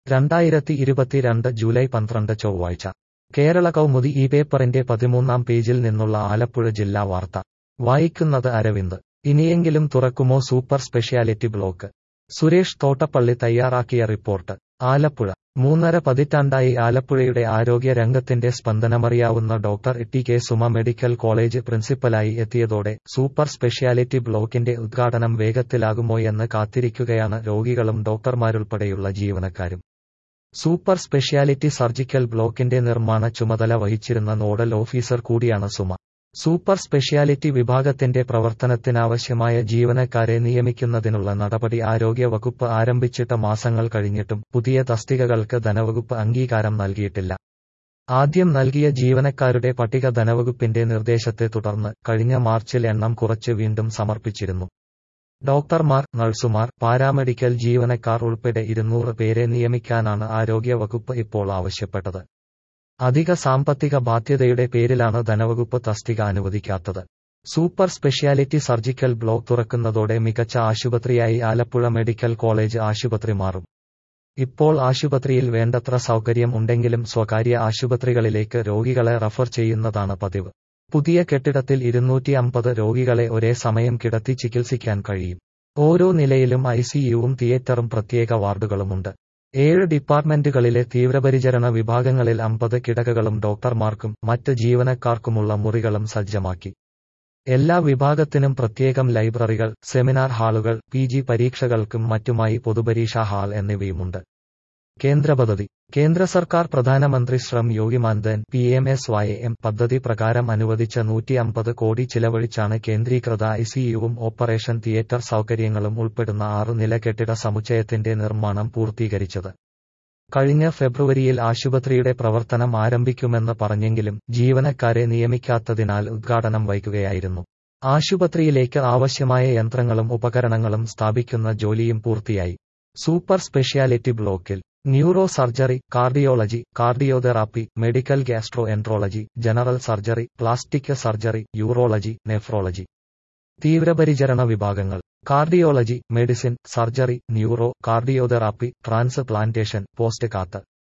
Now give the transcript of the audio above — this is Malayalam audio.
രണ്ടായിരത്തി ഇരുപത്തിരണ്ട് ജൂലൈ പന്ത്രണ്ട് ചൊവ്വാഴ്ച കേരള കൗമുദി ഈ പേപ്പറിന്റെ പതിമൂന്നാം പേജിൽ നിന്നുള്ള ആലപ്പുഴ ജില്ലാ വാർത്ത വായിക്കുന്നത് അരവിന്ദ് ഇനിയെങ്കിലും തുറക്കുമോ super speciality block Suresh Thottappally തയ്യാറാക്കിയ റിപ്പോർട്ട് ആലപ്പുഴ മൂന്നര പതിറ്റാണ്ടായി ആലപ്പുഴയുടെ ആരോഗ്യ രംഗത്തിന്റെ സ്പന്ദനമറിയാവുന്ന doctor T K Suma medical college പ്രിൻസിപ്പലായി എത്തിയതോടെ സൂപ്പർ സ്പെഷ്യാലിറ്റി ബ്ലോക്കിന്റെ ഉദ്ഘാടനം വേഗത്തിലാകുമോയെന്ന് കാത്തിരിക്കുകയാണ് രോഗികളും ഡോക്ടർമാരുൾപ്പെടെയുള്ള ജീവനക്കാരും സൂപ്പർ സ്പെഷ്യാലിറ്റി സർജിക്കൽ ബ്ലോക്കിന്റെ നിർമ്മാണ ചുമതല വഹിച്ചിരുന്ന നോഡൽ ഓഫീസർ കൂടിയാണ് സുമ സൂപ്പർ സ്പെഷ്യാലിറ്റി വിഭാഗത്തിന്റെ പ്രവർത്തനത്തിനാവശ്യമായ ജീവനക്കാരെ നിയമിക്കുന്നതിനുള്ള നടപടി ആരോഗ്യ വകുപ്പ് ആരംഭിച്ചിട്ട് മാസങ്ങൾ കഴിഞ്ഞിട്ടും പുതിയ തസ്തികകൾക്ക് ധനവകുപ്പ് അംഗീകാരം നൽകിയിട്ടില്ല ആദ്യം നൽകിയ ജീവനക്കാരുടെ പട്ടിക ധനവകുപ്പിന്റെ നിർദ്ദേശത്തെ തുടർന്ന് കഴിഞ്ഞ മാർച്ചിൽ എണ്ണം കുറച്ച് വീണ്ടും സമർപ്പിച്ചിരുന്നു ഡോക്ടർമാർ നഴ്സുമാർ പാരാമെഡിക്കൽ ജീവനക്കാർ ഉൾപ്പെടെ ഇരുന്നൂറ് പേരെ നിയമിക്കാനാണ് ആരോഗ്യ വകുപ്പ് ഇപ്പോൾ ആവശ്യപ്പെട്ടത് അധിക സാമ്പത്തിക ബാധ്യതയുടെ പേരിലാണ് ധനവകുപ്പ് തസ്തിക അനുവദിക്കാത്തത് സൂപ്പർ സ്പെഷ്യാലിറ്റി സർജിക്കൽ ബ്ലോക്ക് തുറക്കുന്നതോടെ മികച്ച ആശുപത്രിയായി ആലപ്പുഴ മെഡിക്കൽ കോളേജ് ആശുപത്രി മാറും ഇപ്പോൾ ആശുപത്രിയിൽ വേണ്ടത്ര സൗകര്യം ഉണ്ടെങ്കിലും സ്വകാര്യ ആശുപത്രികളിലേക്ക് രോഗികളെ റഫർ ചെയ്യുന്നതാണ് പതിവ് പുതിയ കെട്ടിടത്തിൽ ഇരുന്നൂറ്റി അമ്പത് രോഗികളെ ഒരേ സമയം കിടത്തി ചികിത്സിക്കാൻ കഴിയും ഓരോ നിലയിലും ഐസിയുവും തിയേറ്ററും പ്രത്യേക വാർഡുകളുമുണ്ട് ഏഴ് ഡിപ്പാർട്ട്മെന്റുകളിലെ തീവ്രപരിചരണ വിഭാഗങ്ങളിൽ അമ്പത് കിടകകളും ഡോക്ടർമാർക്കും മറ്റ് ജീവനക്കാർക്കുമുള്ള മുറികളും സജ്ജമാക്കി എല്ലാ വിഭാഗത്തിനും പ്രത്യേകം ലൈബ്രറികൾ സെമിനാർ ഹാളുകൾ പി ജി പരീക്ഷകൾക്കും മറ്റുമായി പൊതുപരീക്ഷാ ഹാൾ എന്നിവയുമുണ്ട് കേന്ദ്ര പദ്ധതി കേന്ദ്ര സർക്കാർ പ്രധാനമന്ത്രി Shram Yogi Maandhan P M S Y M പദ്ധതി പ്രകാരം അനുവദിച്ച നൂറ്റി അമ്പത് കോടി ചിലവഴിച്ചാണ് കേന്ദ്രീകൃത ഐസിയുവും ഓപ്പറേഷൻ തിയേറ്റർ സൗകര്യങ്ങളും ഉൾപ്പെടുന്ന ആറു നില കെട്ടിട സമുച്ചയത്തിന്റെ നിർമ്മാണം പൂർത്തീകരിച്ചത് കഴിഞ്ഞ ഫെബ്രുവരിയിൽ ആശുപത്രിയുടെ പ്രവർത്തനം ആരംഭിക്കുമെന്ന് പറഞ്ഞെങ്കിലും ജീവനക്കാരെ നിയമിക്കാത്തതിനാൽ ഉദ്ഘാടനം വൈകുകയായിരുന്നു ആശുപത്രിയിലേക്ക് ആവശ്യമായ യന്ത്രങ്ങളും ഉപകരണങ്ങളും സ്ഥാപിക്കുന്ന ജോലിയും പൂർത്തിയായി സൂപ്പർ സ്പെഷ്യാലിറ്റി ബ്ലോക്കിൽ neuro surgery cardiology cardiotherapy medical gastroenterology general surgery plastic surgery urology nephrology തീവ്രപരിചരണ വിഭാഗങ്ങൾ cardiology medicine surgery neuro cardiotherapy transplantation post കാത്ത്